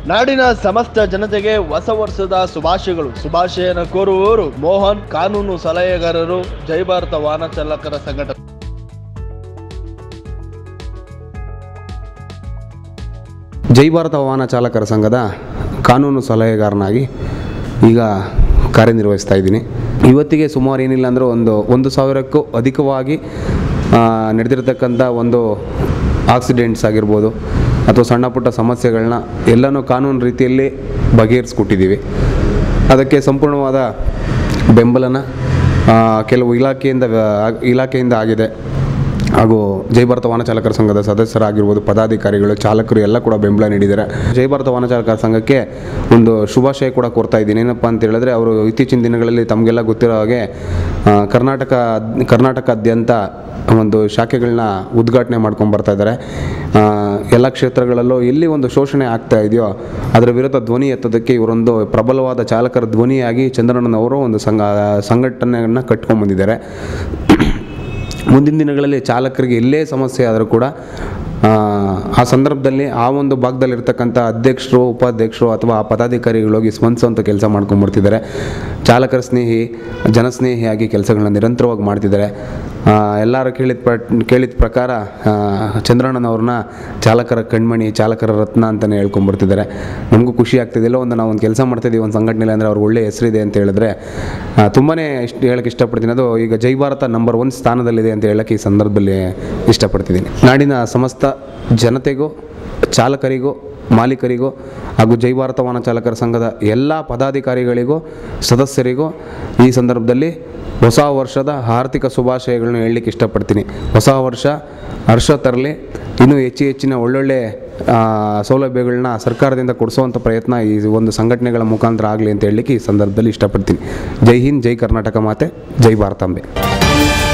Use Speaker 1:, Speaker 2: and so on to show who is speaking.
Speaker 1: ನಾಡಿನ ಸಮಸ್ತ ಜನತೆಗೆ ಹೊಸ ವರ್ಷದ ಶುಭಾಶಯಗಳು ಶುಭಾಶಯನ ಕೋರುವವರು ಮೋಹನ್ ಕಾನೂನು ಸಲಹೆಗಾರರು ಜೈ ಭಾರತ ವಾಹನ ಚಾಲಕರ ಸಂಘಟನೆ
Speaker 2: ಜೈ ಭಾರತ ವಾಹನ ಚಾಲಕರ ಸಂಘದ ಕಾನೂನು ಸಲಹೆಗಾರನಾಗಿ ಈಗ ಕಾರ್ಯನಿರ್ವಹಿಸ್ತಾ ಇದ್ದೀನಿ ಇವತ್ತಿಗೆ ಸುಮಾರು ಏನಿಲ್ಲ ಅಂದರೂ ಒಂದು ಒಂದು ಸಾವಿರಕ್ಕೂ ಅಧಿಕವಾಗಿ ಆ, ನಡೆದಿರ್ತಕ್ಕಂಥ ಒಂದು ಆಕ್ಸಿಡೆಂಟ್ಸ್ ಆಗಿರ್ಬೋದು ಅಥವಾ ಸಣ್ಣ ಪುಟ್ಟ ಸಮಸ್ಯೆಗಳನ್ನ ಎಲ್ಲನೂ ಕಾನೂನು ರೀತಿಯಲ್ಲಿ ಬಗೆಹರಿಸ್ಕೊಟ್ಟಿದ್ದೀವಿ ಅದಕ್ಕೆ ಸಂಪೂರ್ಣವಾದ ಬೆಂಬಲನ ಆ, ಕೆಲವು ಇಲಾಖೆಯಿಂದ ವ್ಯ- ಇಲಾಖೆಯಿಂದ ಆಗಿದೆ ಹಾಗೂ ಜೈ ಭಾರತ ವಾಹನ ಚಾಲಕರ ಸಂಘದ ಸದಸ್ಯರಾಗಿರ್ಬೋದು ಪದಾಧಿಕಾರಿಗಳು ಚಾಲಕರು ಎಲ್ಲ ಕೂಡ ಬೆಂಬಲ ನೀಡಿದ್ದಾರೆ ಜೈ ಭಾರತ ವಾಹನ ಚಾಲಕರ ಸಂಘಕ್ಕೆ ಒಂದು ಶುಭಾಶಯ ಕೂಡ ಕೋರ್ತಾ ಇದ್ದೀನಿ ಏನಪ್ಪ ಅಂತ ಹೇಳಿದ್ರೆ ಅವರು ಇತ್ತೀಚಿನ ದಿನಗಳಲ್ಲಿ ತಮಗೆಲ್ಲ ಗೊತ್ತಿರೋ ಹಾಗೆ ಆ, ಕರ್ನಾಟಕ ಕರ್ನಾಟಕಾದ್ಯಂತ ಒಂದು ಶಾಖೆಗಳನ್ನ ಉದ್ಘಾಟನೆ ಮಾಡ್ಕೊಂಡು ಬರ್ತಾ ಇದ್ದಾರೆ ಆ, ಎಲ್ಲ ಕ್ಷೇತ್ರಗಳಲ್ಲೂ ಎಲ್ಲಿ ಒಂದು ಶೋಷಣೆ ಆಗ್ತಾ ಇದೆಯೋ ಅದರ ವಿರುದ್ಧ ಧ್ವನಿ ಎತ್ತೋದಕ್ಕೆ ಇವರೊಂದು ಪ್ರಬಲವಾದ ಚಾಲಕರ ಧ್ವನಿಯಾಗಿ ಚಂದ್ರಣ್ಣನವರು ಒಂದು ಸಂಘ ಸಂಘಟನೆಯನ್ನು ಕಟ್ಕೊಂಡ್ಬಂದಿದ್ದಾರೆ ಮುಂದಿನ ದಿನಗಳಲ್ಲಿ ಚಾಲಕರಿಗೆ ಎಲ್ಲೇ ಸಮಸ್ಯೆ ಆದರೂ ಕೂಡ ಆ, ಆ ಸಂದರ್ಭದಲ್ಲಿ ಆ ಒಂದು ಭಾಗದಲ್ಲಿರ್ತಕ್ಕಂಥ ಅಧ್ಯಕ್ಷರು ಉಪಾಧ್ಯಕ್ಷರು ಅಥವಾ ಆ ಪದಾಧಿಕಾರಿಗಳು ಹೋಗಿ ಸ್ಪಂದಿಸುವಂಥ ಕೆಲಸ ಮಾಡ್ಕೊಂಡ್ಬರ್ತಿದ್ದಾರೆ ಚಾಲಕರ ಸ್ನೇಹಿ ಜನಸ್ನೇಹಿಯಾಗಿ ಕೆಲಸಗಳನ್ನ ನಿರಂತರವಾಗಿ ಮಾಡ್ತಿದ್ದಾರೆ ಆ, ಎಲ್ಲರೂ ಕೇಳಿದ ಪಟ್ ಕೇಳಿದ ಪ್ರಕಾರ ಆ, ಚಂದ್ರಣ್ಣನವ್ರನ್ನ ಚಾಲಕರ ಕಣ್ಮಣಿ ಚಾಲಕರ ರತ್ನ ಅಂತಲೇ ಹೇಳ್ಕೊಂಬರ್ತಿದ್ದಾರೆ ನಮಗೂ ಖುಷಿ ಆಗ್ತಿದೆಯಲ್ಲ ಒಂದು ನಾವು ಒಂದು ಕೆಲಸ ಮಾಡ್ತಿದ್ದೀವಿ ಒಂದು ಸಂಘಟನೆಯಲ್ಲಿ ಅಂದರೆ ಅವ್ರಿಗೆ ಒಳ್ಳೆ ಹೆಸರಿದೆ ಅಂತ ಹೇಳಿದ್ರೆ ತುಂಬಾ ಇಷ್ಟ ಹೇಳಕ್ಕೆ ಇಷ್ಟಪಡ್ತೀನಿ ಅದು ಈಗ ಜೈ ಭಾರತ ನಂಬರ್ ಒನ್ ಸ್ಥಾನದಲ್ಲಿದೆ ಅಂತ ಹೇಳಕ್ಕೆ ಈ ಸಂದರ್ಭದಲ್ಲಿ ಇಷ್ಟಪಡ್ತಿದ್ದೀನಿ ನಾಡಿನ ಸಮಸ್ತ ಜನತೆಗೂ ಚಾಲಕರಿಗೂ ಮಾಲೀಕರಿಗೂ ಹಾಗೂ ಜೈ ಭಾರತ ವಾಹನ ಚಾಲಕರ ಸಂಘದ ಎಲ್ಲ ಪದಾಧಿಕಾರಿಗಳಿಗೂ ಸದಸ್ಯರಿಗೂ ಈ ಸಂದರ್ಭದಲ್ಲಿ ಹೊಸ ವರ್ಷದ ಆರ್ಥಿಕ ಶುಭಾಶಯಗಳನ್ನ ಹೇಳಲಿಕ್ಕೆ ಇಷ್ಟಪಡ್ತೀನಿ ಹೊಸ ವರ್ಷ ಹರ್ಷ ತರಲಿ ಇನ್ನೂ ಹೆಚ್ಚು ಹೆಚ್ಚಿನ ಒಳ್ಳೊಳ್ಳೆ ಆ, ಸೌಲಭ್ಯಗಳನ್ನ ಸರ್ಕಾರದಿಂದ ಕೊಡಿಸುವಂಥ ಪ್ರಯತ್ನ ಈ ಒಂದು ಸಂಘಟನೆಗಳ ಮುಖಾಂತರ ಆಗಲಿ ಅಂತ ಹೇಳಲಿಕ್ಕೆ ಈ ಸಂದರ್ಭದಲ್ಲಿ ಇಷ್ಟಪಡ್ತೀನಿ ಜೈ ಹಿಂದ್ ಜೈ ಕರ್ನಾಟಕ ಮಾತೆ ಜೈ ಭಾರತಾಂಬೆ